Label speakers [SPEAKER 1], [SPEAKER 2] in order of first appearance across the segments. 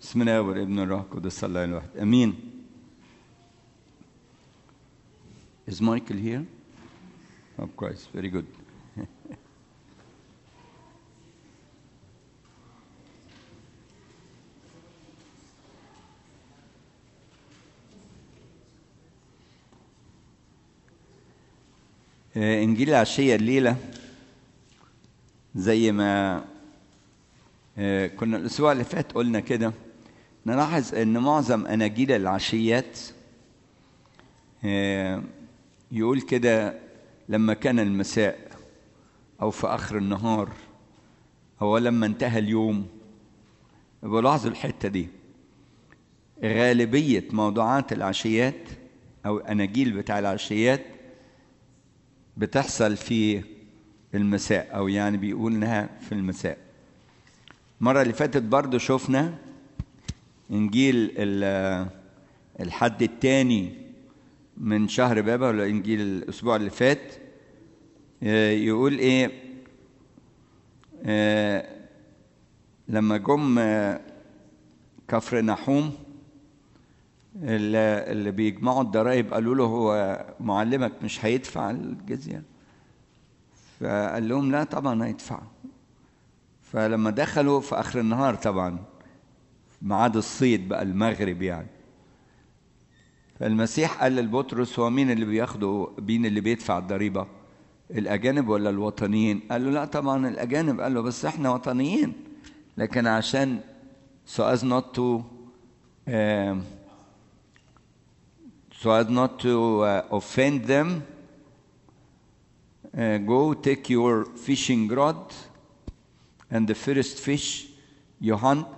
[SPEAKER 1] بسم الله والابن والروح القدس الله الواحد امين Is Michael here? Oh, Christ, very good. آه، انجيل العشيه الليله زي ما آه، كنا الاسبوع اللي فات قلنا كده نلاحظ ان معظم اناجيل العشيات آه، يقول كده لما كان المساء او في اخر النهار او لما انتهى اليوم بلاحظوا الحته دي غالبيه موضوعات العشيات او اناجيل بتاع العشيات بتحصل في المساء او يعني بيقول انها في المساء المره اللي فاتت برضو شفنا انجيل ال- الحد الثاني من شهر بابا ولا انجيل الاسبوع اللي فات آه، يقول ايه آه، لما جم آه، كفر نحوم اللي اللي بيجمعوا الضرائب قالوا له هو معلمك مش هيدفع الجزية فقال لهم لا طبعا هيدفع فلما دخلوا في آخر النهار طبعا ميعاد الصيد بقى المغرب يعني فالمسيح قال لبطرس هو مين اللي بياخده مين اللي بيدفع الضريبة الأجانب ولا الوطنيين قال له لا طبعا الأجانب قال له بس احنا وطنيين لكن عشان so as not to um, so as not to uh, offend them, uh, go take your fishing rod and the first fish you hunt,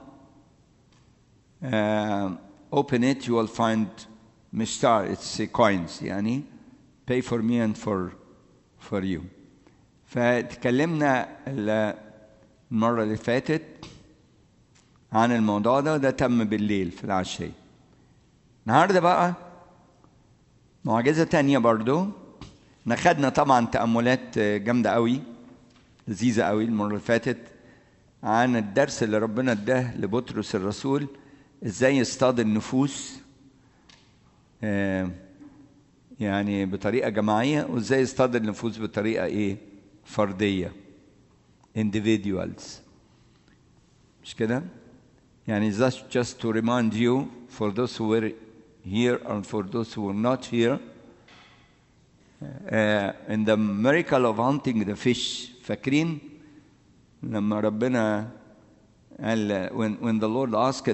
[SPEAKER 1] uh, open it, you will find mishtar, it's uh, coins, يعني pay for me and for, for you. فتكلمنا ال- المرة اللي فاتت عن الموضوع ده وده تم بالليل في العشية. النهارده بقى معجزة تانية برضو احنا خدنا طبعا تأملات جامدة قوي لذيذة قوي المرة اللي فاتت عن الدرس اللي ربنا اداه لبطرس الرسول ازاي يصطاد النفوس آه، يعني بطريقة جماعية وازاي يصطاد النفوس بطريقة ايه فردية individuals مش كده يعني that's just to remind you for those who were here and for those who were not here uh, in the miracle of hunting the fish فاكرين لما ربنا قال when, when the Lord asked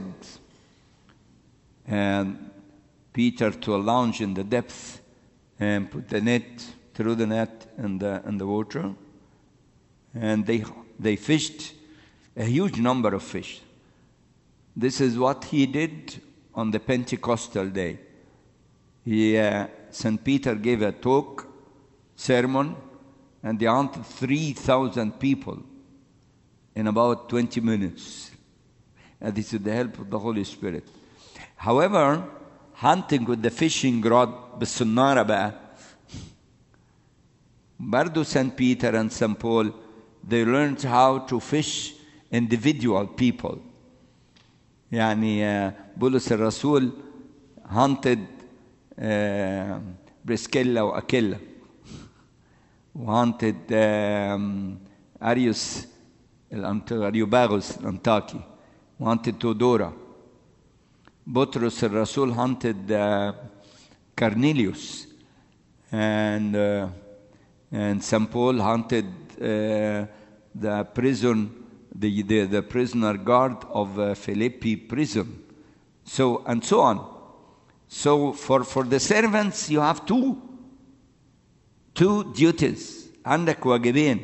[SPEAKER 1] uh, Peter to launch in the depth and put the net through the net in the in the water and they they fished a huge number of fish this is what he did on the Pentecostal day. He, uh, St. Peter gave a talk, sermon, and they hunted 3,000 people in about 20 minutes. And this is the help of the Holy Spirit. However, hunting with the fishing rod بالصنارة بقى برضو St. Peter and St. Paul, they learned how to fish individual people. يعني آه، بولس الرسول هانتد بريسكيلا واكيلا وهانتد اريوس الأنت- اريوباغوس الانطاكي وهانتد تودورا بطرس الرسول هانتد كارنيليوس and uh, and St. Paul hunted uh, the prison, the, the, the prisoner guard of uh, Philippi prison. So, and so on. So, for, for the servants, you have two, two duties. عندك واجبين.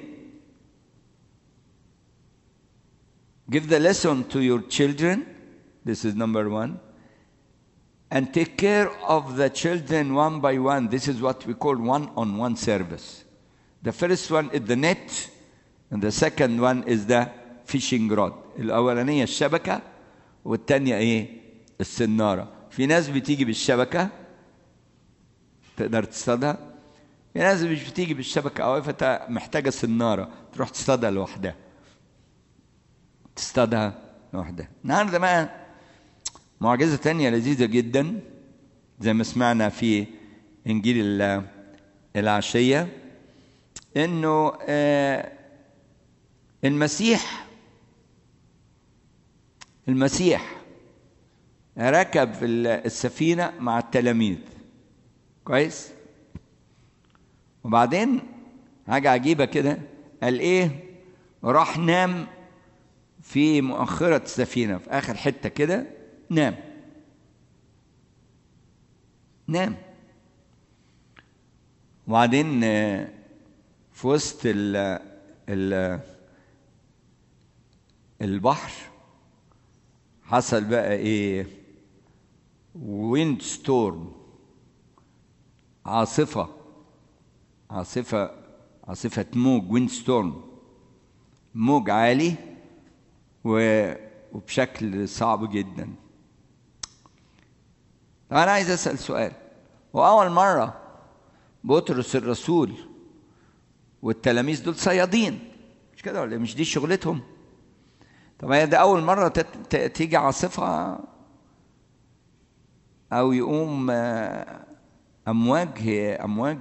[SPEAKER 1] Give the lesson to your children. This is number one. And take care of the children one by one. This is what we call one on one service. The first one is the net, and the second one is the fishing rod. الأولانية الشبكة والتانية إيه؟ السنارة. في ناس بتيجي بالشبكة تقدر تصطادها. في ناس مش بتيجي بالشبكة أوي فأنت محتاجة سنارة تروح تصطادها لوحدها. تصطادها لوحدها. النهارده بقى معجزة تانية لذيذة جدا زي ما سمعنا في إنجيل العشية إنه المسيح المسيح ركب في السفينة مع التلاميذ كويس وبعدين حاجة عجيبة كده قال إيه راح نام في مؤخرة السفينة في آخر حتة كده نام نام وبعدين في وسط ال ال البحر حصل بقى ايه ويند ستورم عاصفة عاصفة عاصفة موج ويند ستورم موج عالي وبشكل صعب جدا طب أنا عايز أسأل سؤال وأول مرة بطرس الرسول والتلاميذ دول صيادين مش كده ولا مش دي شغلتهم طب هي ده أول مرة تيجي عاصفة أو يقوم أمواج أمواج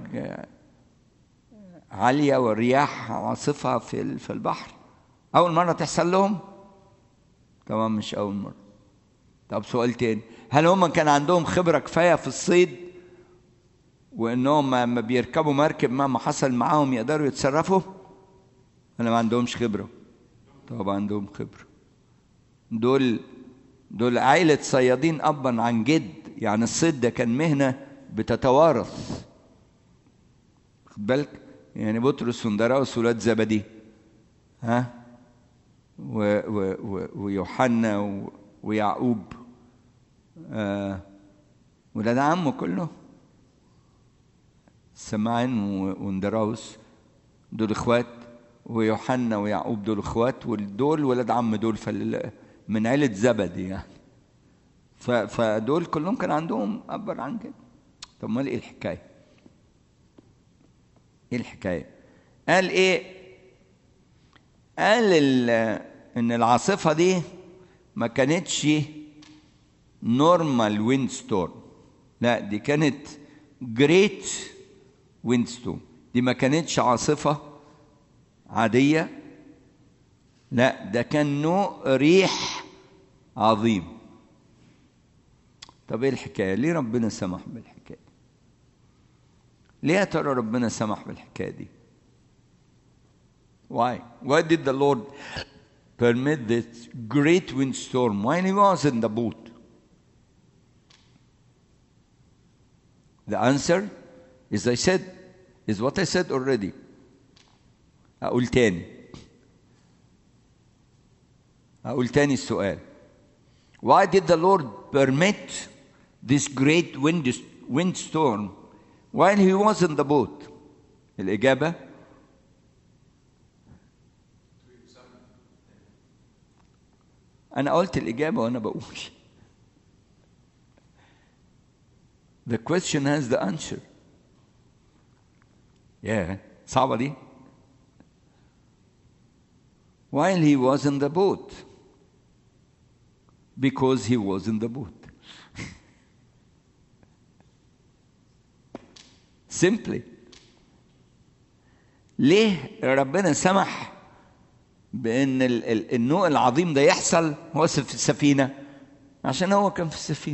[SPEAKER 1] عالية ورياح عاصفة في في البحر أول مرة تحصل لهم؟ طبعا مش أول مرة طب سؤال تاني هل هم كان عندهم خبرة كفاية في الصيد وإنهم لما بيركبوا مركب مهما حصل معاهم يقدروا يتصرفوا؟ ولا ما عندهمش خبرة؟ طبعا عندهم خبرة دول دول عائلة صيادين أبا عن جد يعني الصيد ده كان مهنة بتتوارث خد بالك يعني بطرس وندراوس ولاد زبدي ها و و و ويوحنا و ويعقوب آه ولاد عمه كله سمعان وندراوس دول اخوات ويوحنا ويعقوب دول اخوات ودول ولاد عم دول فال من عيلة زبدي يعني فدول كلهم كان عندهم أكبر عن كده طب امال ايه الحكايه؟ ايه الحكايه؟ قال ايه؟ قال ان العاصفه دي ما كانتش نورمال ويند ستورم لا دي كانت جريت ويند ستورم دي ما كانتش عاصفه عاديه لا ده كان نوع ريح عظيم طب ايه الحكايه ليه ربنا سمح بالحكايه دي ليه يا ترى ربنا سمح بالحكايه دي why why did the lord permit this great windstorm when he was in the boat the answer is i said is what i said already اقول تاني اقول تاني السؤال why did the lord permit this great wind, windstorm while he was in the boat الإجابة أنا قلت الإجابة وأنا بقول The question has the answer Yeah صعبة دي While he was in the boat because he was in the boat simply ليه ربنا سمح بان النوع العظيم ده يحصل هو في السفينه عشان هو كان في السفينه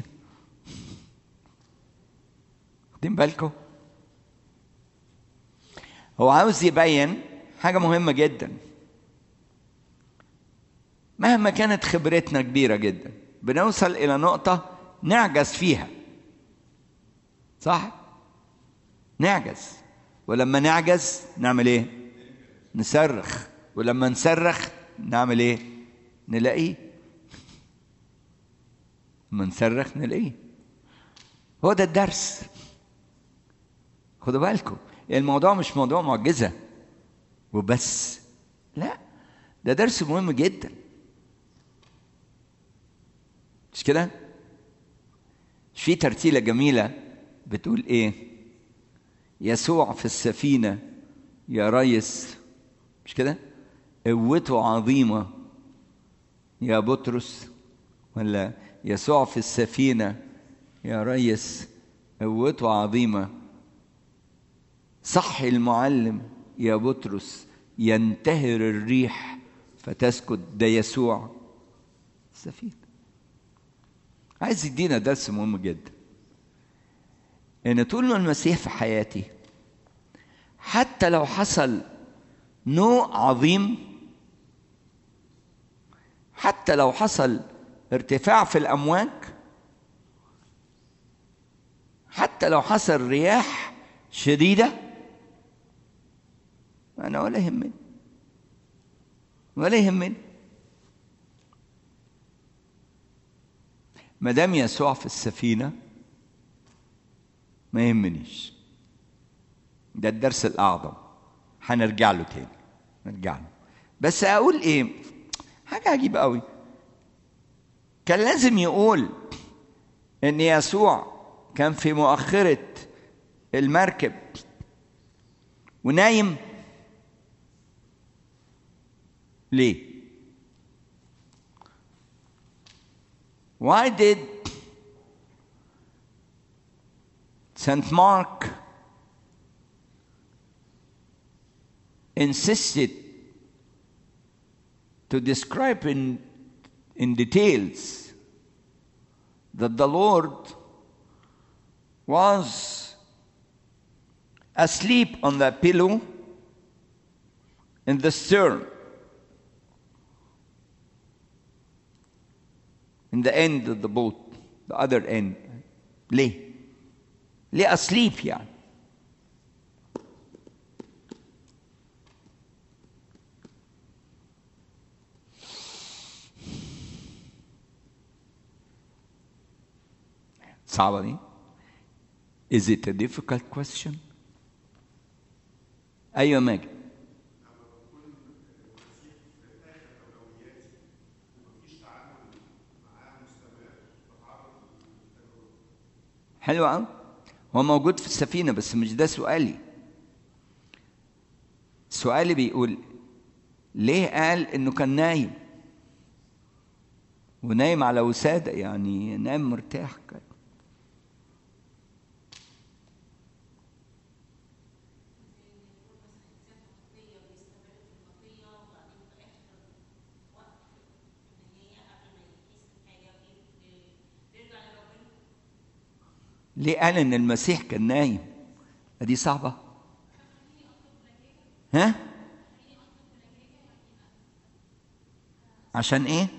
[SPEAKER 1] واخدين بالكم هو عاوز يبين حاجه مهمه جدا مهما كانت خبرتنا كبيره جدا بنوصل الى نقطه نعجز فيها صح نعجز ولما نعجز نعمل ايه نصرخ ولما نصرخ نعمل ايه نلاقيه لما نصرخ نلاقيه هو ده الدرس خدوا بالكم الموضوع مش موضوع معجزة وبس لا ده درس مهم جدا مش كده في ترتيلة جميلة بتقول ايه يسوع في السفينة يا ريس مش كده قوته عظيمة يا بطرس ولا يسوع في السفينة يا ريس قوته عظيمة صح المعلم يا بطرس ينتهر الريح فتسكت ده يسوع السفينة عايز يدينا درس مهم جدا ان طول ما المسيح في حياتي حتى لو حصل نوع عظيم حتى لو حصل ارتفاع في الامواج حتى لو حصل رياح شديده انا ولا يهمني ولا يهمني ما دام يسوع في السفينه ما يهمنيش ده الدرس الاعظم هنرجع له تاني نرجع له بس اقول ايه حاجه عجيبه قوي كان لازم يقول ان يسوع كان في مؤخره المركب ونايم ليه why did St. Mark insisted to describe in, in details that the Lord was asleep on the pillow in the stern, in the end of the boat, the other end. ليه؟ ليه asleep يعني؟ صعبة دي؟ Is it a difficult question? أيوة ماجد حلو قوي هو موجود في السفينة بس مش ده سؤالي سؤالي بيقول ليه قال انه كان نايم ونايم على وسادة يعني نايم مرتاح كده ليه قال ان المسيح كان نايم دي صعبة ها عشان ايه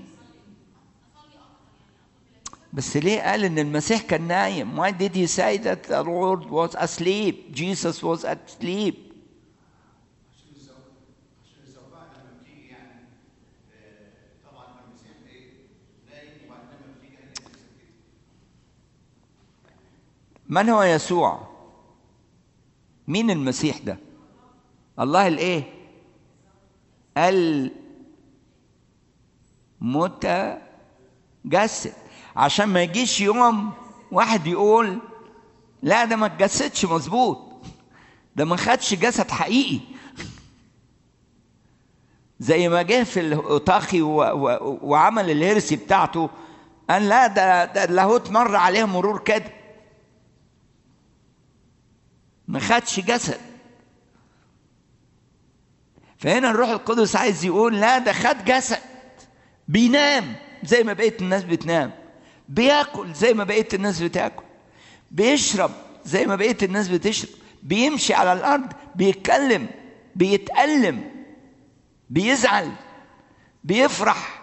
[SPEAKER 1] بس ليه قال ان المسيح كان نايم why did he say that the Lord was asleep Jesus was asleep
[SPEAKER 2] عشان الزوج عشان الزوجة لما بتيجي يعني آه، طبعا المسيح ايه نايم وبعدين لما بتيجي هي تمسك كده
[SPEAKER 1] من هو يسوع مين المسيح ده الله الايه المتجسد عشان ما يجيش يوم واحد يقول لا ده ما اتجسدش مظبوط ده ما خدش جسد حقيقي زي ما جه في الاوطاخي و... و... وعمل الهرسي بتاعته قال لا ده ده اللاهوت مر عليه مرور كده ما خدش جسد فهنا الروح القدس عايز يقول لا ده خد جسد بينام زي ما بقية الناس بتنام بياكل زي ما بقية الناس بتاكل بيشرب زي ما بقية الناس بتشرب بيمشي على الأرض بيتكلم بيتألم بيزعل بيفرح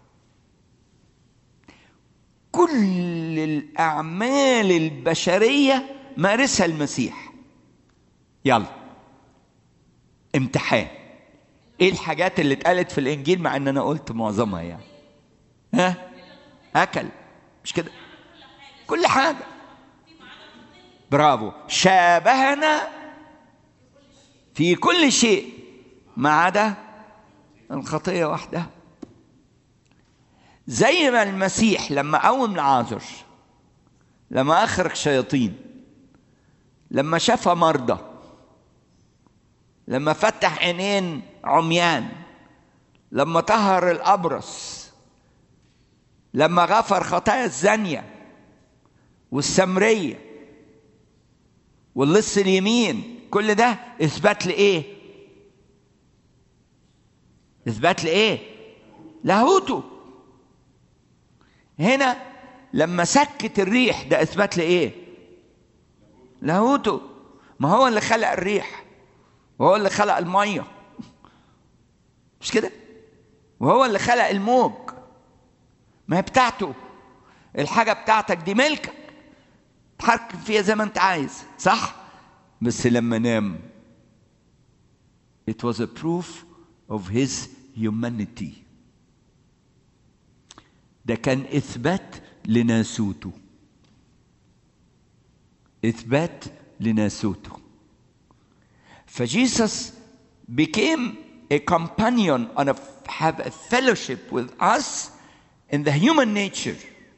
[SPEAKER 1] كل الأعمال البشرية مارسها المسيح يلا امتحان ايه الحاجات اللي اتقالت في الانجيل مع ان انا قلت معظمها يعني ها اكل مش كده كل حاجه برافو شابهنا في كل شيء ما عدا الخطيه وحدها زي ما المسيح لما قوم لعازر لما اخرج شياطين لما شفى مرضى لما فتح عينين عميان لما طهر الابرص لما غفر خطايا الزانية والسمرية واللص اليمين كل ده إثبات لإيه؟ إثبات لإيه؟ لاهوته هنا لما سكت الريح ده إثبات لإيه؟ لاهوته ما هو اللي خلق الريح وهو اللي خلق المية مش كده؟ وهو اللي خلق الموج ما هي بتاعته الحاجة بتاعتك دي ملكك تحرك فيها زي ما انت عايز صح بس لما نام it was a proof of his humanity ده كان إثبات لناسوته إثبات لناسوته فجيسس became a companion and a, have a fellowship with us in the human nature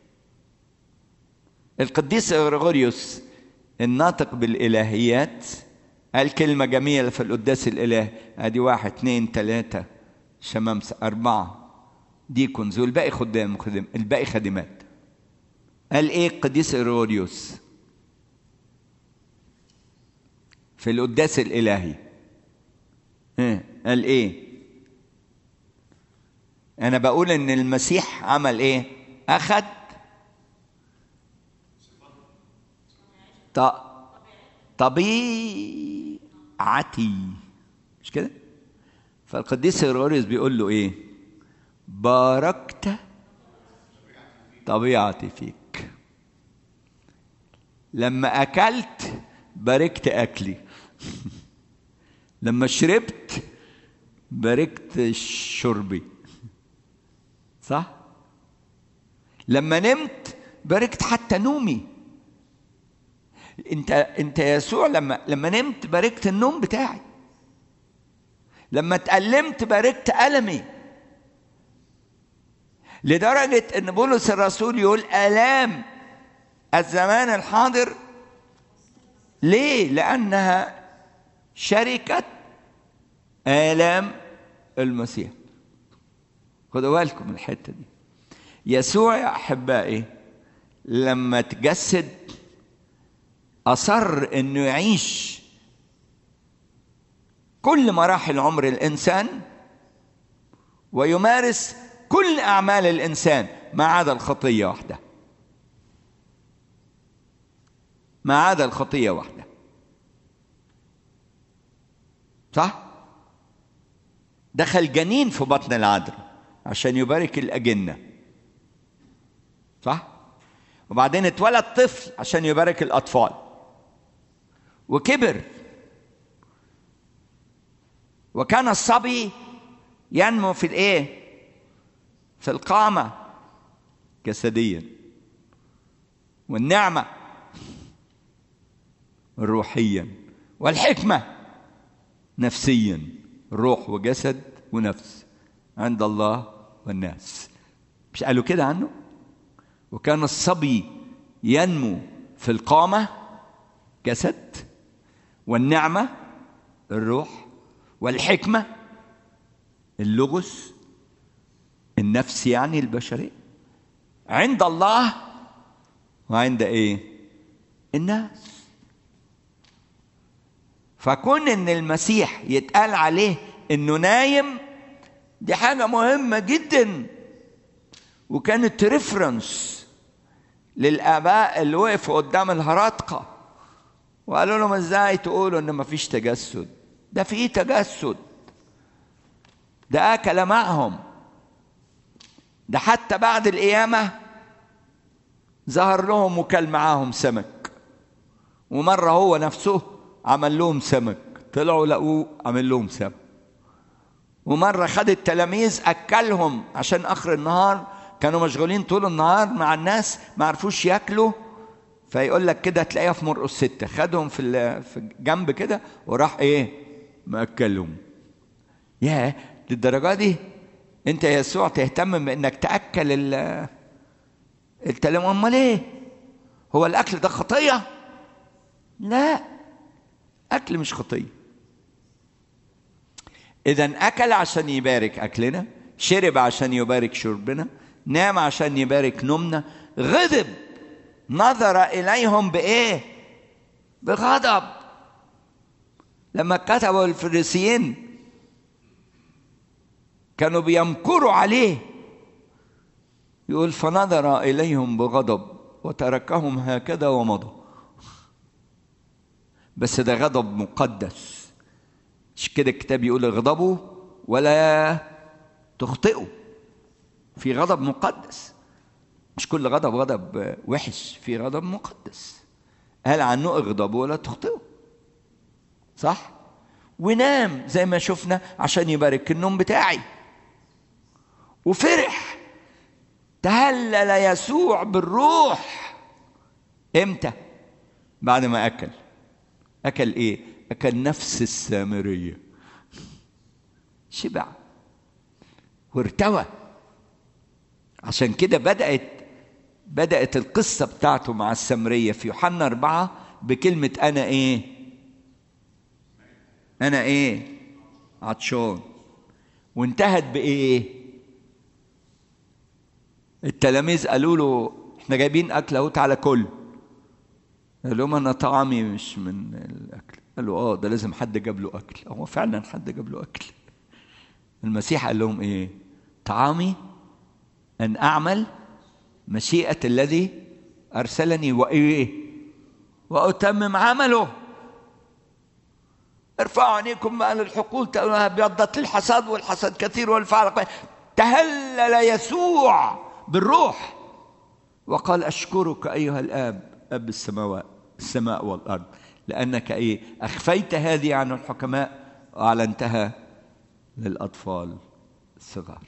[SPEAKER 1] القديس غريغوريوس الناطق بالإلهيات قال كلمة جميلة في القداس الإله أدي واحد اثنين ثلاثة شمامسة أربعة ديكونز والباقي خدام خدم الباقي خادمات قال إيه القديس غريغوريوس في القداس الإلهي ها قال إيه أنا بقول إن المسيح عمل إيه أخد ط- طبيعتي مش كده فالقديس غريغوريوس بيقول له ايه باركت طبيعتي فيك لما اكلت باركت اكلي لما شربت باركت شربي صح لما نمت باركت حتى نومي انت انت يسوع لما لما نمت باركت النوم بتاعي لما اتألمت باركت ألمي لدرجة ان بولس الرسول يقول آلام الزمان الحاضر ليه؟ لأنها شركة آلام المسيح خدوا بالكم من الحتة دي يسوع يا أحبائي لما تجسد أصر إنه يعيش كل مراحل عمر الإنسان ويمارس كل أعمال الإنسان ما عدا الخطية واحدة ما عدا الخطية واحدة صح؟ دخل جنين في بطن العذراء عشان يبارك الأجنة صح؟ وبعدين اتولد طفل عشان يبارك الأطفال وكبر وكان الصبي ينمو في الايه في القامه جسديا والنعمه روحيا والحكمه نفسيا روح وجسد ونفس عند الله والناس مش قالوا كده عنه وكان الصبي ينمو في القامه جسد والنعمة الروح والحكمة اللغز النفس يعني البشرية عند الله وعند ايه الناس فكون ان المسيح يتقال عليه انه نايم دي حاجة مهمة جدا وكانت ريفرنس للآباء اللي وقفوا قدام الهراطقة وقالوا لهم ازاي تقولوا ان مفيش تجسد ده في تجسد ده اكل معهم ده حتى بعد القيامه ظهر لهم وكل معاهم سمك ومره هو نفسه عمل لهم سمك طلعوا لقوه عمل لهم سمك ومره خد التلاميذ اكلهم عشان اخر النهار كانوا مشغولين طول النهار مع الناس ما عرفوش ياكلوا فيقول لك كده تلاقيها في مرقس ستة خدهم في ال- في جنب كده وراح ايه مأكلهم يا للدرجة دي انت يا يسوع تهتم بانك تأكل ال- التلاميذ امال ايه هو الاكل ده خطية لا اكل مش خطية اذا اكل عشان يبارك اكلنا شرب عشان يبارك شربنا نام عشان يبارك نومنا غضب نظر إليهم بإيه بغضب لما كتبوا الفريسيين كانوا بيمكروا عليه يقول فنظر إليهم بغضب وتركهم هكذا ومضى بس ده غضب مقدس مش كده الكتاب يقول اغضبوا ولا تخطئوا في غضب مقدس مش كل غضب غضب وحش في غضب مقدس قال عنه اغضبوا ولا تخطئوا صح ونام زي ما شفنا عشان يبارك النوم بتاعي وفرح تهلل يسوع بالروح امتى بعد ما اكل اكل ايه اكل نفس السامريه شبع وارتوى عشان كده بدات بدات القصه بتاعته مع السامريه في يوحنا أربعة بكلمه انا ايه انا ايه عطشان وانتهت بايه التلاميذ قالوا له احنا جايبين اكل اهو تعالى كل قال لهم انا طعامي مش من الاكل قالوا اه ده لازم حد جاب له اكل هو فعلا حد جاب له اكل المسيح قال لهم ايه طعامي ان اعمل مشيئه الذي ارسلني وايه واتمم عمله ارفعوا عينيكم مال الحقول ابيضت الحصاد والحصاد كثير والفعل تهلل يسوع بالروح وقال أشكرك أيها الآب أب السماوات السماء والأرض لأنك إيه أخفيت هذه عن الحكماء وأعلنتها للأطفال الصغار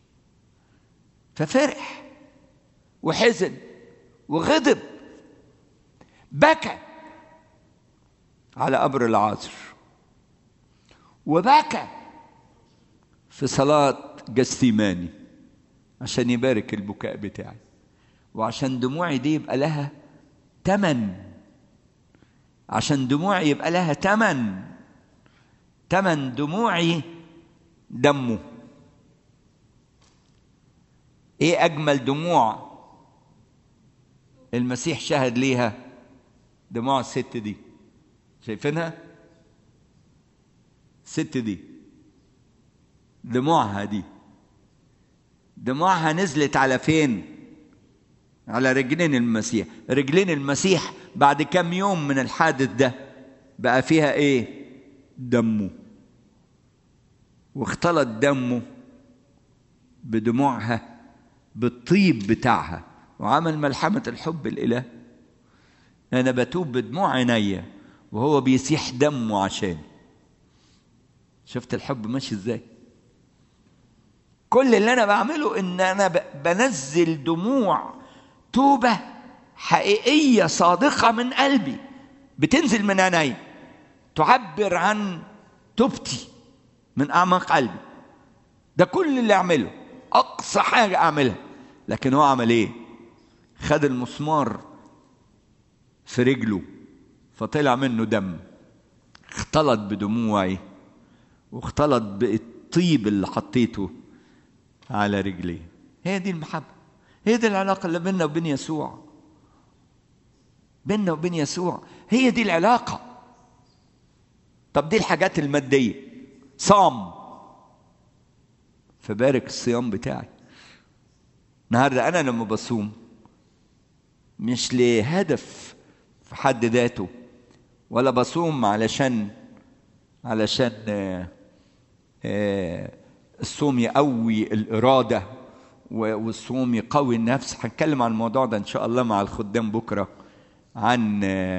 [SPEAKER 1] ففرح وحزن وغضب بكى على قبر العازر وبكى في صلاة جستيماني عشان يبارك البكاء بتاعي وعشان دموعي دي يبقى لها تمن عشان دموعي يبقى لها تمن تمن دموعي دمه ايه اجمل دموع المسيح شهد ليها دموع الست دي شايفينها الست دي دموعها دي دموعها نزلت على فين على رجلين المسيح رجلين المسيح بعد كم يوم من الحادث ده بقى فيها ايه دمه واختلط دمه بدموعها بالطيب بتاعها وعمل ملحمة الحب الإله أنا بتوب بدموع عينيا وهو بيسيح دمه عشان شفت الحب ماشي ازاي كل اللي انا بعمله ان انا بنزل دموع توبه حقيقيه صادقه من قلبي بتنزل من عيني تعبر عن توبتي من اعماق قلبي ده كل اللي اعمله اقصى حاجه اعملها لكن هو عمل ايه خد المسمار في رجله فطلع منه دم اختلط بدموعي واختلط بالطيب اللي حطيته على رجليه هي دي المحبة هي دي العلاقة اللي بيننا وبين يسوع بيننا وبين يسوع هي دي العلاقة طب دي الحاجات المادية صام فبارك الصيام بتاعي النهارده انا لما بصوم مش لهدف في حد ذاته ولا بصوم علشان علشان آه آه الصوم يقوي الإرادة والصوم يقوي النفس هنتكلم عن الموضوع ده إن شاء الله مع الخدام بكرة عن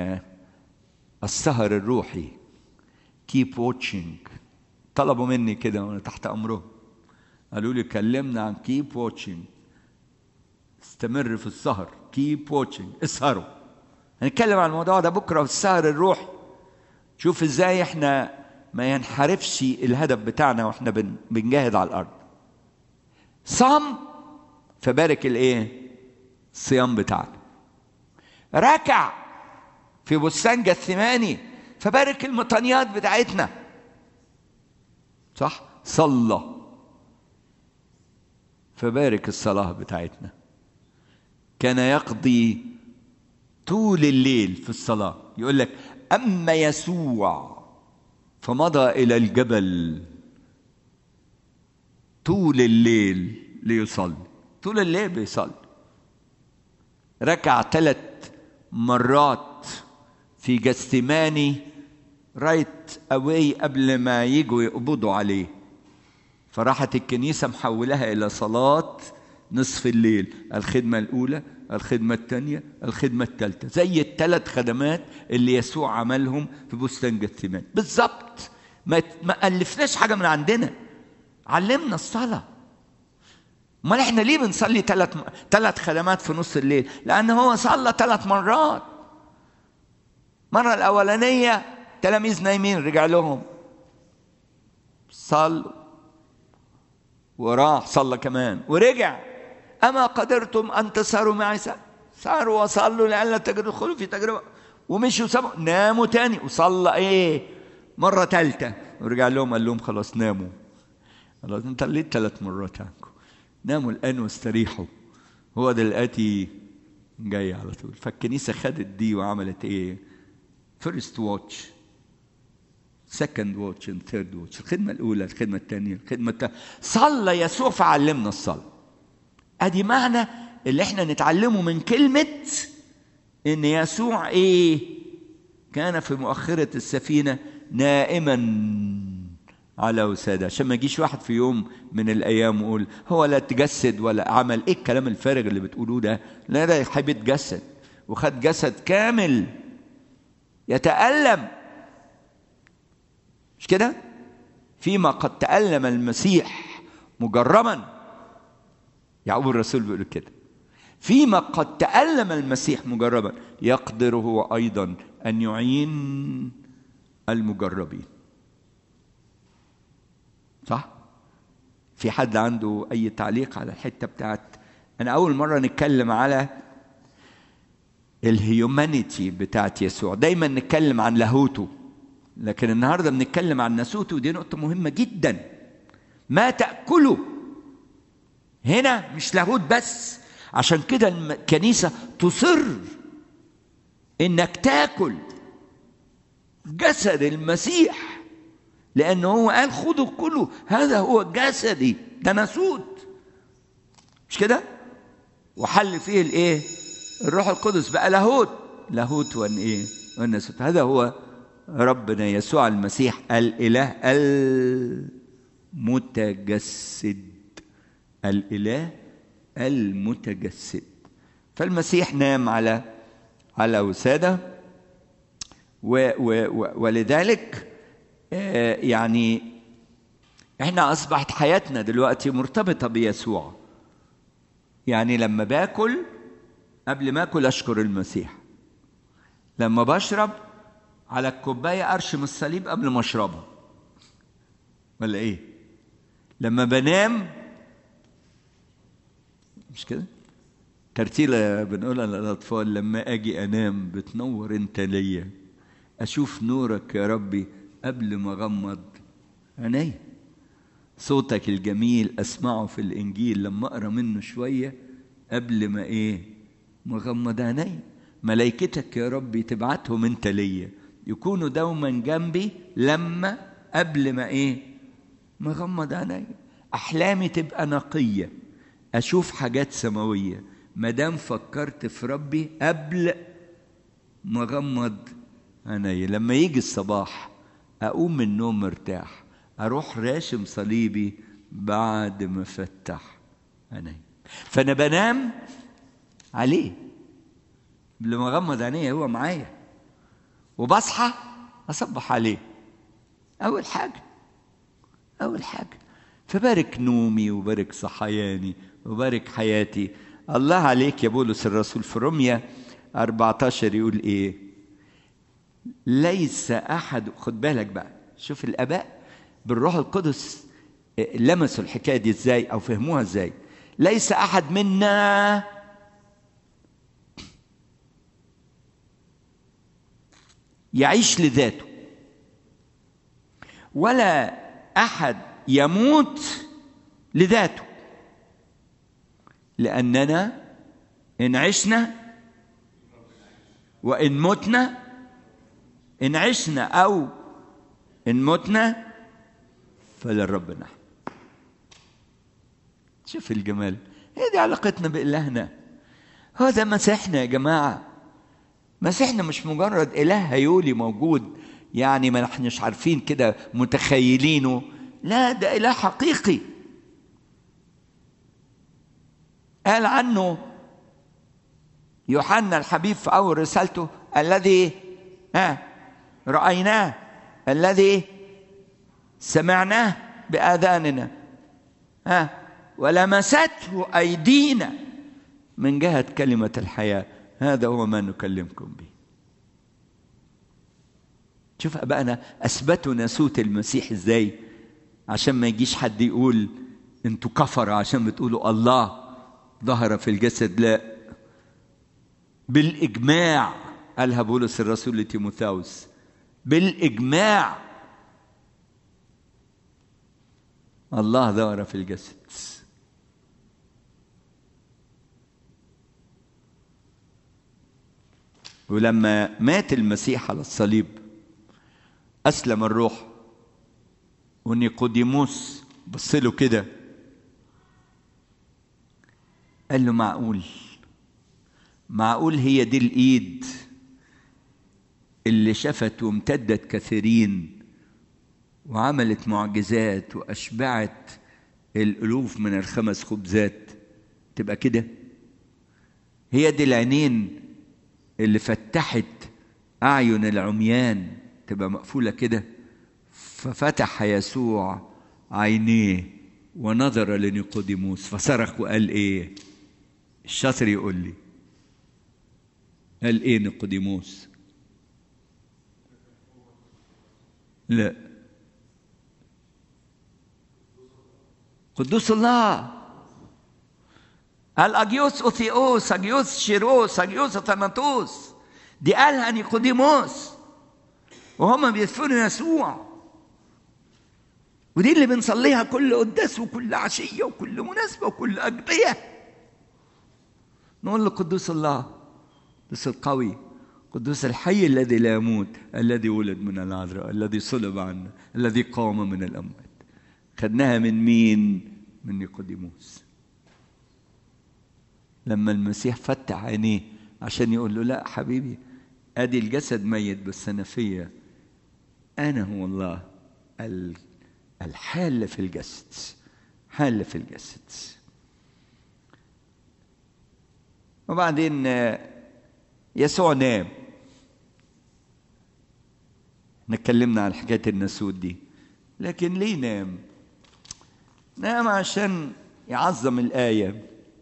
[SPEAKER 1] السهر الروحي keep watching طلبوا مني كده وأنا تحت أمرهم قالوا لي كلمنا عن keep watching استمر في السهر keep watching اسهروا هنتكلم عن الموضوع ده بكرة في السهر الروحي شوف ازاي احنا ما ينحرفش الهدف بتاعنا واحنا بن بنجاهد على الارض صام فبارك الايه الصيام بتاعنا ركع في بستان جثماني فبارك المطانيات بتاعتنا صح صلى فبارك الصلاة بتاعتنا كان يقضي طول الليل في الصلاة يقول لك أما يسوع فمضى إلى الجبل طول الليل ليصلي طول الليل بيصلي ركع ثلاث مرات في جستماني رايت اواي قبل ما يجوا يقبضوا عليه فراحت الكنيسة محولها إلى صلاة نصف الليل الخدمة الأولى الخدمة الثانية الخدمة الثالثة زي الثلاث خدمات اللي يسوع عملهم في بستان جثمان بالظبط ما ما ألفناش حاجة من عندنا علمنا الصلاة امال احنا ليه بنصلي ثلاث ثلاث خدمات في نص الليل لان هو صلى ثلاث مرات المره الاولانيه تلاميذ نايمين رجع لهم صلوا وراح صلى كمان ورجع اما قدرتم ان تسهروا معي سهروا وصلوا لئلا تدخلوا في تجربه ومشوا سبق ناموا تاني وصلى ايه مره ثالثه ورجع لهم قال لهم خلاص ناموا خلاص انت ليه ثلاث مرات عنكم ناموا الآن واستريحوا هو ده الآتي جاي على طول فالكنيسة خدت دي وعملت إيه فيرست واتش سكند واتش اند ثيرد واتش الخدمة الأولى الخدمة الثانية الخدمة الثالثة صلى يسوع فعلمنا الصلاة أدي معنى اللي احنا نتعلمه من كلمة إن يسوع إيه كان في مؤخرة السفينة نائما على وسادة عشان ما يجيش واحد في يوم من الأيام ويقول هو لا تجسد ولا عمل إيه الكلام الفارغ اللي بتقولوه ده لا ده يحب يتجسد وخد جسد كامل يتألم مش كده فيما قد تألم المسيح مجرما يعقوب الرسول بيقول كده فيما قد تألم المسيح مجربا يقدر هو أيضا أن يعين المجربين صح؟ في حد عنده أي تعليق على الحتة بتاعت أنا أول مرة نتكلم على الهيومانيتي بتاعت يسوع دايما نتكلم عن لاهوته لكن النهارده بنتكلم عن ناسوته ودي نقطة مهمة جدا ما تأكله هنا مش لاهوت بس عشان كده الكنيسة تصر انك تاكل جسد المسيح لأنه هو قال خذوا كله هذا هو جسدي ده ناسوت مش كده؟ وحل فيه الايه؟ الروح القدس بقى لاهوت لاهوت وان ايه؟ والناسوت هذا هو ربنا يسوع المسيح الاله المتجسد الاله المتجسد فالمسيح نام على على وساده و و و ولذلك يعني احنا اصبحت حياتنا دلوقتي مرتبطه بيسوع يعني لما باكل قبل ما اكل اشكر المسيح لما بشرب على الكوبايه ارشم الصليب قبل ما اشربها ولا ايه لما بنام مش كده ترتيلة بنقولها للأطفال لما أجي أنام بتنور أنت ليا أشوف نورك يا ربي قبل ما أغمض عيني صوتك الجميل أسمعه في الإنجيل لما أقرأ منه شوية قبل ما إيه ما أغمض عيني ملائكتك يا ربي تبعتهم أنت ليا يكونوا دوما جنبي لما قبل ما إيه ما أغمض عيني أحلامي تبقى نقية أشوف حاجات سماوية ما دام فكرت في ربي قبل ما أغمض عيني لما يجي الصباح أقوم من النوم مرتاح أروح راشم صليبي بعد ما فتح عيني فأنا بنام عليه قبل ما أغمض عيني هو معايا وبصحى أصبح عليه أول حاجة أول حاجة فبارك نومي وبارك صحياني وبارك حياتي الله عليك يا بولس الرسول في روميا 14 يقول ايه ليس احد خد بالك بقى شوف الاباء بالروح القدس لمسوا الحكايه دي ازاي او فهموها ازاي ليس احد منا يعيش لذاته ولا احد يموت لذاته لأننا إن عشنا وإن متنا إن عشنا أو إن متنا فللرب نحن شوف الجمال هي دي علاقتنا بإلهنا هو ده مسيحنا يا جماعة مسيحنا مش مجرد إله هيولي موجود يعني ما احناش عارفين كده متخيلينه لا ده إله حقيقي قال عنه يوحنا الحبيب في أول رسالته الذي ها رأيناه الذي سمعناه بآذاننا ها ولمسته أيدينا من جهة كلمة الحياة هذا هو ما نكلمكم به شوف أبقنا أثبتوا ناسوت المسيح إزاي عشان ما يجيش حد يقول انتوا كفر عشان بتقولوا الله ظهر في الجسد لا بالإجماع قالها بولس الرسول لتيموثاوس بالإجماع الله ظهر في الجسد ولما مات المسيح على الصليب أسلم الروح ونيقوديموس بص له كده قال له معقول معقول هي دي الإيد اللي شفت وامتدت كثيرين وعملت معجزات وأشبعت الألوف من الخمس خبزات تبقى كده هي دي العينين اللي فتحت أعين العميان تبقى مقفولة كده ففتح يسوع عينيه ونظر لنيقوديموس فصرخ وقال ايه الشاطر يقول لي قال ايه نيقوديموس لا قدوس الله قال اجيوس اوثيوس اجيوس شيروس اجيوس ثناطوس دي قالها نيقوديموس وهم بيدفنوا يسوع ودي اللي بنصليها كل قداس وكل عشية وكل مناسبة وكل أجبية نقول له قدوس الله قدوس القوي قدوس الحي الذي لا يموت الذي ولد من العذراء الذي صلب عنا الذي قام من الأموات خدناها من مين من نيقوديموس لما المسيح فتح عينيه عشان يقول له لا حبيبي ادي الجسد ميت بس انا فيا انا هو الله الحال في الجسد حال في الجسد وبعدين يسوع نام نتكلمنا عن حكايه الناسوت دي لكن ليه نام نام عشان يعظم الايه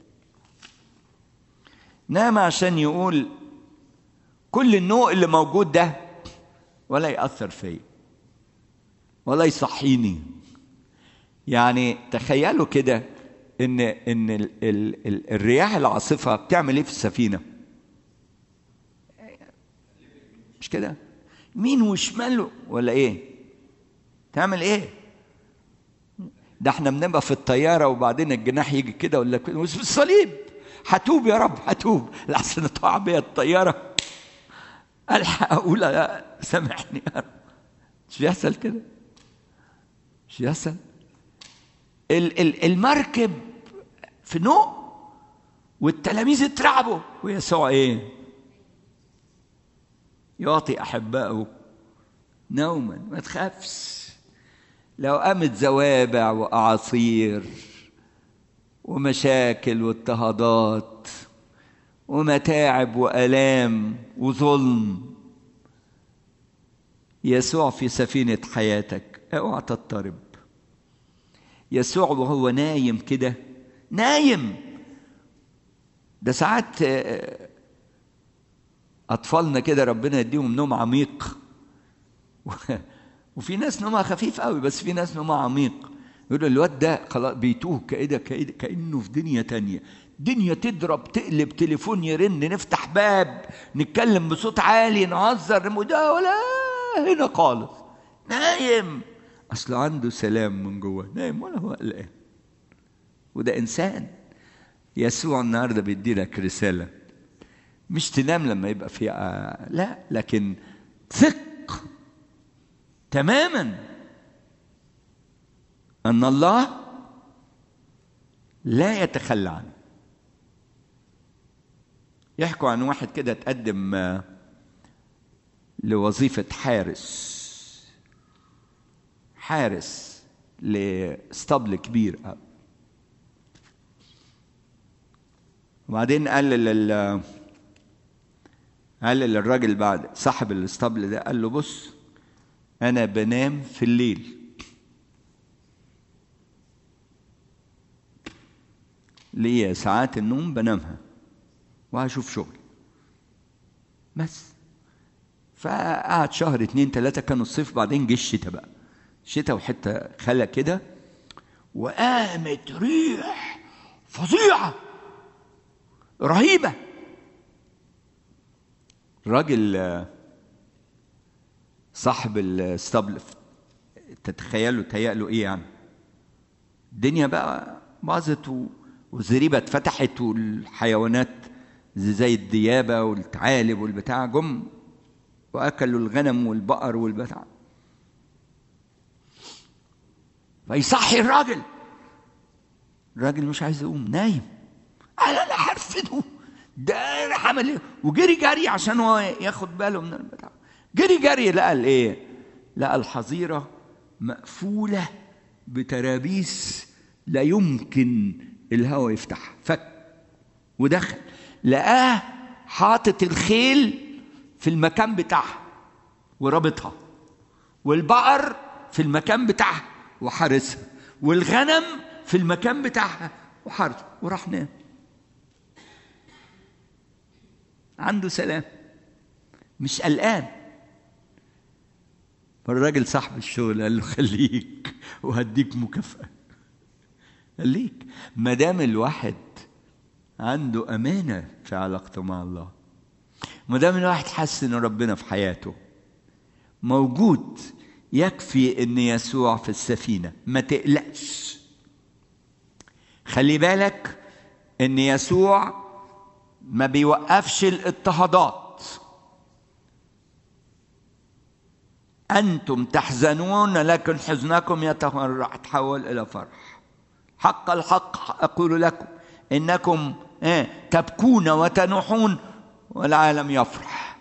[SPEAKER 1] نام عشان يقول كل النوء اللي موجود ده ولا يأثر فيا ولا يصحيني يعني تخيلوا كده ان ان ال ال ال الرياح العاصفه بتعمل ايه في السفينه مش كده مين وشماله ولا ايه تعمل ايه ده احنا بنبقى في الطياره وبعدين الجناح يجي كده ولا كده في الصليب هتوب يا رب هتوب لحسن تقع بيا الطياره الحق اقول لا سامحني يا رب مش بيحصل كده مش بيحصل ال- ال- المركب في نوء والتلاميذ اترعبوا ويسوع ايه يعطي احبائه نوما ما تخافش لو قامت زوابع واعاصير ومشاكل واضطهادات ومتاعب والام وظلم يسوع في سفينه حياتك اوعى تضطرب يسوع وهو نايم كده نايم ده ساعات اطفالنا كده ربنا يديهم نوم عميق وفي ناس نومها خفيف قوي بس في ناس نومها عميق يقولوا الواد ده خلاص بيتوه كده كده كانه في دنيا تانية دنيا تضرب تقلب تليفون يرن نفتح باب نتكلم بصوت عالي نهزر ده ولا هنا خالص نايم اصله عنده سلام من جوه نايم ولا هو قلقان وده انسان يسوع النهارده بيدي لك رساله مش تنام لما يبقى في آه لا لكن ثق تماما ان الله لا يتخلى عنه يحكوا عن واحد كده تقدم آه، لوظيفة حارس حارس لاسطبل كبير أوي. وبعدين قال لل قال للراجل بعد صاحب الاسطبل ده قال له بص انا بنام في الليل ليا ساعات النوم بنامها وهشوف شغل بس فقعد شهر اتنين تلاتة كانوا الصيف بعدين جه الشتاء بقى شتاء وحتة خلا كده وقامت ريح فظيعة رهيبة الراجل آه، صاحب الاسطبل تتخيلوا تهيأ ايه يعني الدنيا بقى باظت و- والزريبه اتفتحت والحيوانات زي الديابه والثعالب والبتاع جم واكلوا الغنم والبقر والبتاع فيصحي الراجل الراجل مش عايز يقوم نايم قال انا هرفده ده انا عمل ايه وجري جري عشان هو ياخد باله من البتاع جري جري لقى الايه لقى الحظيره مقفوله بترابيس لا يمكن الهواء يفتحها فك ودخل لقاه حاطط الخيل في المكان بتاعها ورابطها والبقر في المكان بتاعها وحارسها والغنم في المكان بتاعها وحارسها وراح نام عنده سلام مش قلقان فالراجل صاحب الشغل قال له خليك وهديك مكافأة خليك ما دام الواحد عنده أمانة في علاقته مع الله ما دام الواحد حس إن ربنا في حياته موجود يكفي إن يسوع في السفينة ما تقلقش خلي بالك إن يسوع ما بيوقفش الاضطهادات أنتم تحزنون لكن حزنكم يتحول إلى فرح حق الحق أقول لكم إنكم إيه تبكون وتنوحون والعالم يفرح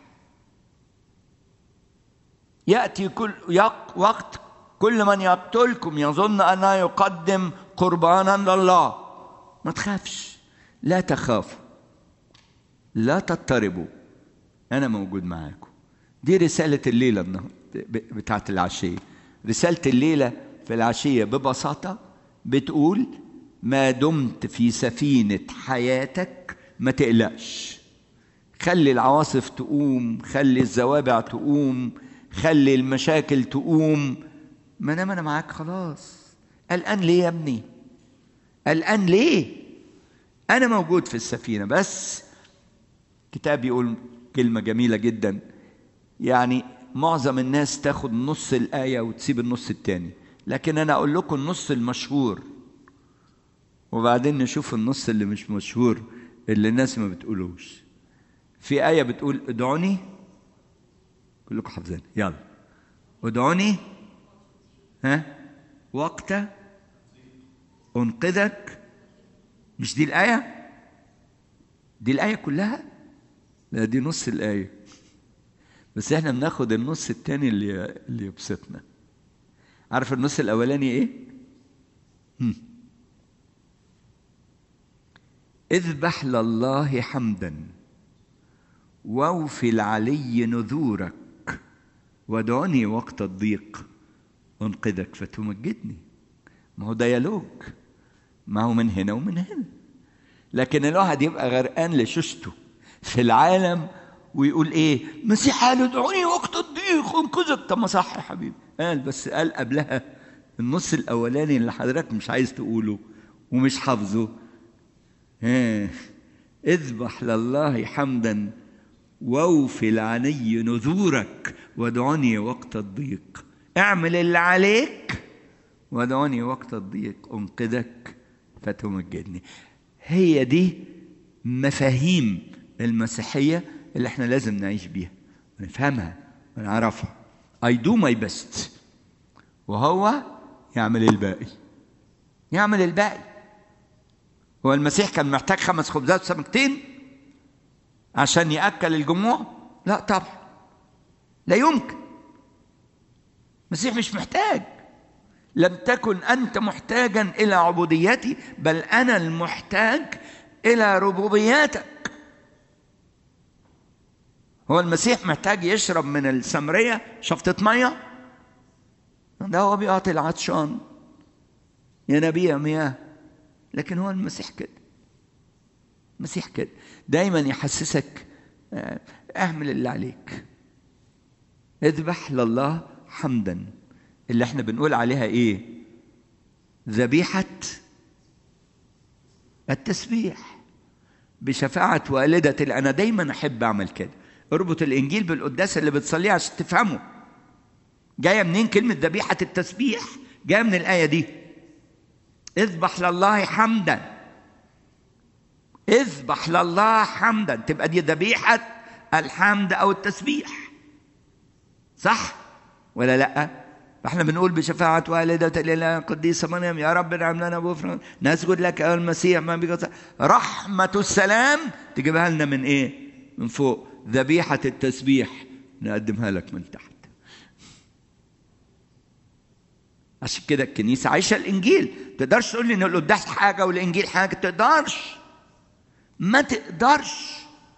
[SPEAKER 1] يأتي كل يق وقت كل من يقتلكم يظن أنه يقدم قربانا لله ما تخافش لا تخافوا لا تضطربوا أنا موجود معاكم دي رسالة الليلة النهاردة بتاعت العشية رسالة الليلة في العشية ببساطة بتقول ما دمت في سفينة حياتك ما تقلقش خلي العواصف تقوم خلي الزوابع تقوم خلي المشاكل تقوم ما دام انا معاك خلاص قلقان ليه يا ابني قلقان ليه انا موجود في السفينه بس كتاب يقول كلمه جميله جدا يعني معظم الناس تاخد نص الايه وتسيب النص التاني لكن انا اقول لكم النص المشهور وبعدين نشوف النص اللي مش مشهور اللي الناس ما بتقولوش في آية بتقول ادعوني كلكم حافظين يلا ادعوني ها وقت انقذك مش دي الآية دي الآية كلها لا دي نص الآية بس احنا بناخد النص التاني اللي اللي يبسطنا عارف النص الأولاني ايه؟ هم. اذبح لله حمدا واوفي العلي نذورك وادعني وقت الضيق انقذك فتمجدني ما هو ديالوج ما هو من هنا ومن هنا لكن الواحد يبقى غرقان لشوشته في العالم ويقول ايه مسيح قال ادعوني وقت الضيق انقذك طب ما صح يا حبيبي قال بس قال قبلها النص الاولاني اللي حضرتك مش عايز تقوله ومش حافظه ها اذبح لله حمدا واوفي العني نذورك وادعني وقت الضيق اعمل اللي عليك وادعني وقت الضيق انقذك فتمجدني هي دي مفاهيم المسيحية اللي احنا لازم نعيش بيها ونفهمها ونعرفها I do my best وهو يعمل الباقي يعمل الباقي هو المسيح كان محتاج خمس خبزات وسمكتين عشان يأكل الجموع لا طبعا لا يمكن المسيح مش محتاج لم تكن أنت محتاجا إلى عبوديتي بل أنا المحتاج إلى ربوبيتك هو المسيح محتاج يشرب من السمرية شفطة مية ده هو بيعطي العطشان ينابيع مياه لكن هو المسيح كده المسيح كده دايما يحسسك اعمل اللي عليك اذبح لله حمدا اللي احنا بنقول عليها ايه ذبيحة التسبيح بشفاعة والدة أنا دايما أحب أعمل كده اربط الإنجيل بالقداس اللي بتصليه عشان تفهمه جاية منين كلمة ذبيحة التسبيح جاية من الآية دي اذبح لله حمدا اذبح لله حمدا تبقى دي ذبيحة الحمد أو التسبيح صح ولا لأ احنا بنقول بشفاعة والدة الإله القديسة مريم يا رب نعم لنا غفران نسجد لك يا المسيح ما بك رحمة السلام تجيبها لنا من ايه؟ من فوق ذبيحة التسبيح نقدمها لك من تحت عشان كده الكنيسة عايشة الإنجيل تقدرش تقول لي إن القداس حاجة والإنجيل حاجة تقدرش ما تقدرش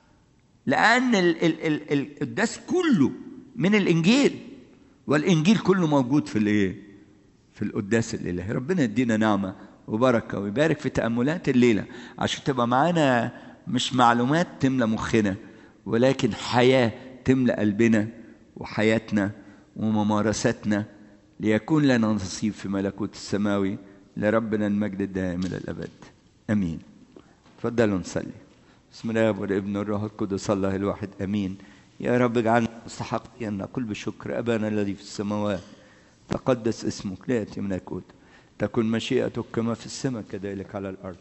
[SPEAKER 1] لأن القداس كله من الإنجيل والإنجيل كله موجود في الإيه؟ في القداس الإلهي ربنا يدينا نعمة وبركة ويبارك في تأملات الليلة عشان تبقى معانا مش معلومات تملى مخنا ولكن حياة تملى قلبنا وحياتنا وممارساتنا ليكون لنا نصيب في ملكوت السماوي لربنا المجد الدائم إلى الأبد أمين تفضلوا نصلي بسم الله والابن والروح القدس الله الواحد أمين يا رب اجعلنا مستحقين أن نقول بشكر أبانا الذي في السماوات تقدس اسمك لا يأتي ملكوت تكن مشيئتك كما في السماء كذلك على الأرض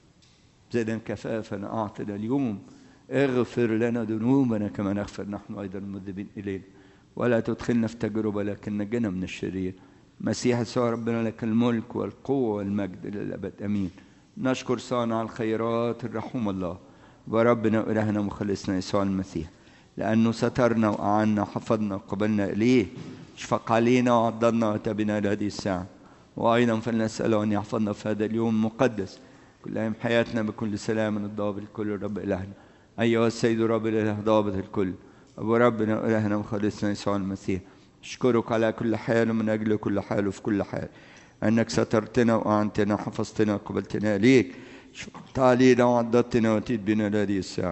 [SPEAKER 1] زيدا كفافنا أعطنا اليوم اغفر لنا ذنوبنا كما نغفر نحن أيضا المذنبين إلينا ولا تدخلنا في تجربة لكن نجنا من الشرير مسيح يسوع ربنا لك الملك والقوة والمجد للأبد أمين نشكر صانع الخيرات الرحوم الله وربنا وإلهنا مخلصنا يسوع المسيح لأنه سترنا وأعنا وحفظنا وقبلنا إليه اشفق علينا وعضدنا وتبنا لهذه الساعة وأيضا فلنسأله أن يحفظنا في هذا اليوم المقدس كل أيام حياتنا بكل سلام الضابط الكل الرب إلهنا أيها السيد رب الإله ضابط الكل أبو ربنا وإلهنا مخلصنا يسوع المسيح أشكرك على كل حال ومن أجل كل حال وفي كل حال أنك سترتنا وأعنتنا وحفظتنا وقبلتنا إليك شفقت علينا وعضدتنا وأتيت بنا لهذه الساعة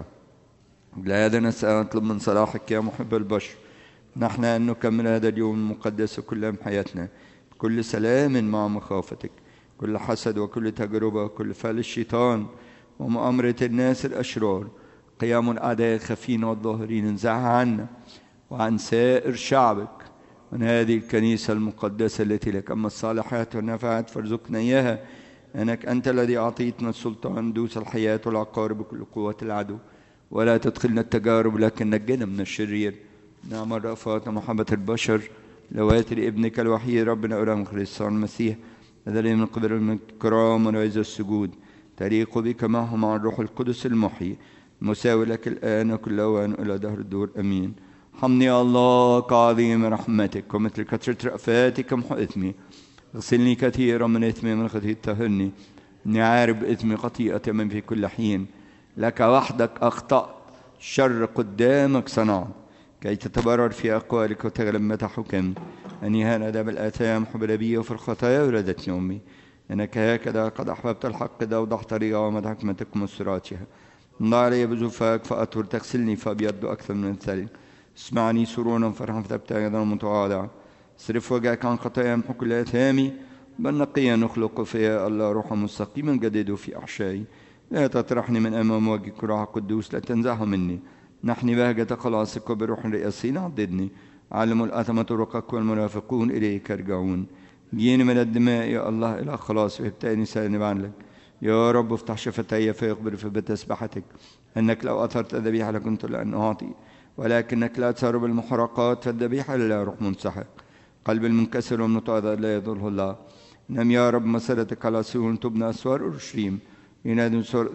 [SPEAKER 1] هذا نسأل نطلب من صلاحك يا محب البشر نحن أن نكمل هذا اليوم المقدس كل أيام حياتنا بكل سلام مع مخافتك كل حسد وكل تجربة وكل فعل الشيطان ومؤامرة الناس الأشرار قيام الأعداء الخفين والظاهرين انزعها عنا وعن سائر شعبك من هذه الكنيسة المقدسة التي لك أما الصالحات والنفعات فارزقنا إياها أنك أنت الذي أعطيتنا السلطان دوس الحياة والعقار بكل قوة العدو ولا تدخلنا التجارب لكن نجنا من الشرير نعم الرأفات ومحبة البشر لواتر ابنك الوحيد ربنا أولهم خريستان المسيح الذي من قبل الكرام ورئيس السجود تليق بك معه مع الروح القدس المحيي مساوي لك الآن وكل أوان إلى دهر الدور أمين حمني يا الله كعظيم رحمتك ومثل كثرة رأفاتك محو إثمي اغسلني كثيرا من إثمي من خطيئة طهرني إني عارف إثمي خطيئة من في كل حين لك وحدك أخطأت شر قدامك صنعت كي تتبرر في أقوالك وتغلب متى حكمت أني هذا بالآثام حبل بي وفي الخطايا ولدتني أمي إنك هكذا قد أحببت الحق إذا وضحت ريا ومدى حكمتك ومسراتها الله علي بزفاك فأطهر تغسلني فأبيض أكثر من الثلج اسمعني سرورا فرحا فتبتغي متواضعا اصرف وجهك عن خطايا يمحو كل آثامي بل نقيا نخلق فيا الله روحا مستقيما جديد في أحشائي لا تطرحني من أمام وجهك روح قدوس لا تنزعه مني نحني بهجة خلاصك وبروح رئاسين عضدني علموا الأثم طرقك والمنافقون إليك يرجعون جيني من الدماء يا الله إلى خلاص وابتئني سالني عنك يا رب افتح شفتي فيخبر في بتسبحتك انك لو اثرت ذبيحه لكنت لان اعطي ولكنك لا تسر بالمحرقات فالذبيحه لا روح منسحق قلب المنكسر والمتواضع لا يضره الله نم يا رب مسيرتك على سيون تبنى اسوار اورشليم ينادي سور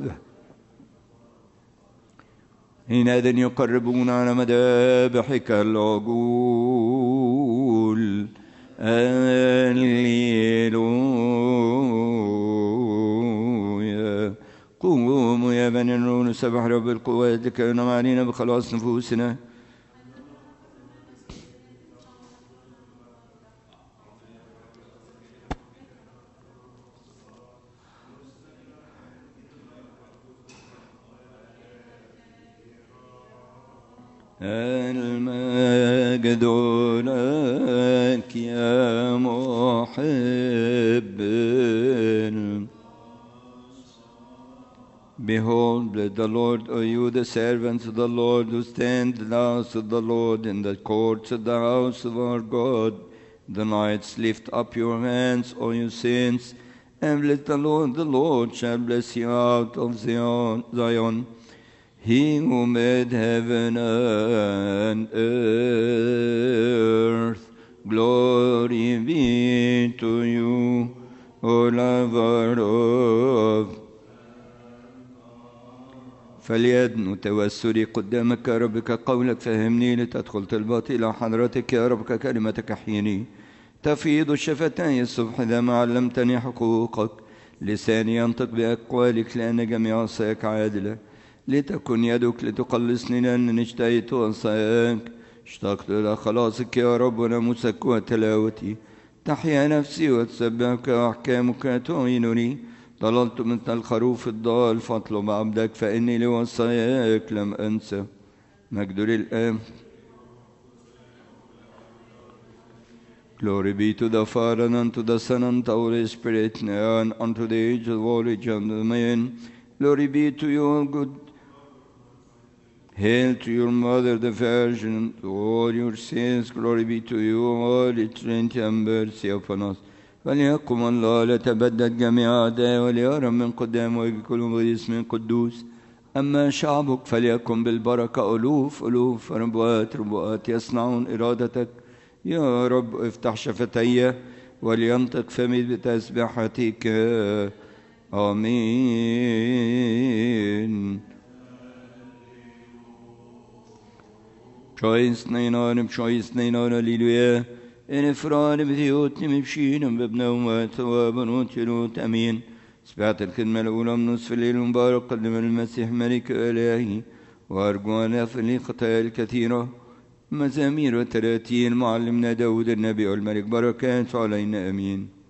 [SPEAKER 1] حينئذ يقربون على مذابحك العجول هللويا قوموا يا بني النور نسبح رب القوات لكي ينعم علينا بخلاص نفوسنا المجد لك يا محب Behold, the Lord, O you, the servants of the Lord, who stand in the house of the Lord, in the courts of the house of our God. The nights lift up your hands, O you saints, and bless the Lord. The Lord shall bless you out of Zion. Zion. He who made heaven and earth, glory be to you, O lover of فليدن توسلي قدامك يا ربك قولك فهمني لتدخل طلباتي إلى حضرتك يا ربك كلمتك احيني تفيض الشفتين الصبح إذا ما علمتني حقوقك لساني ينطق بأقوالك لأن جميع عصاك عادلة لتكن يدك لتخلصني لأنني اشتهيت وصاك اشتقت إلى خلاصك يا رب وناموسك وتلاوتي تحيا نفسي وتسبحك وأحكامك تعينني ضللت مثل الخروف الضال فاطلب عبدك فإني لوصاياك لم أنسى مجد للآن Glory be to the Father, and unto the Son, and to the Holy Spirit, now and unto the age of all age. Amen. Glory be to you, O good. Hail to your mother, the Virgin, to all your saints. Glory be to you, Holy Trinity, and mercy upon us. فليقم الله لتبدد جميع أعدائه وليرى من قدام ويكون باسم قدوس أما شعبك فليكن بالبركة ألوف ألوف ربوات ربوات يصنعون إرادتك يا رب افتح شفتي ولينطق فمي بتسبحتك آمين Choice nine choice nine hallelujah إن إفراد بثيوت مبشين بابنهم وثوابا وتلوت أمين سبعت الخدمة الأولى من نصف الليل المبارك قدم المسيح ملك إلهي وأرجو أن أفلي خطايا الكثيرة مزامير وتراتيل معلمنا داود النبي والملك بركات علينا أمين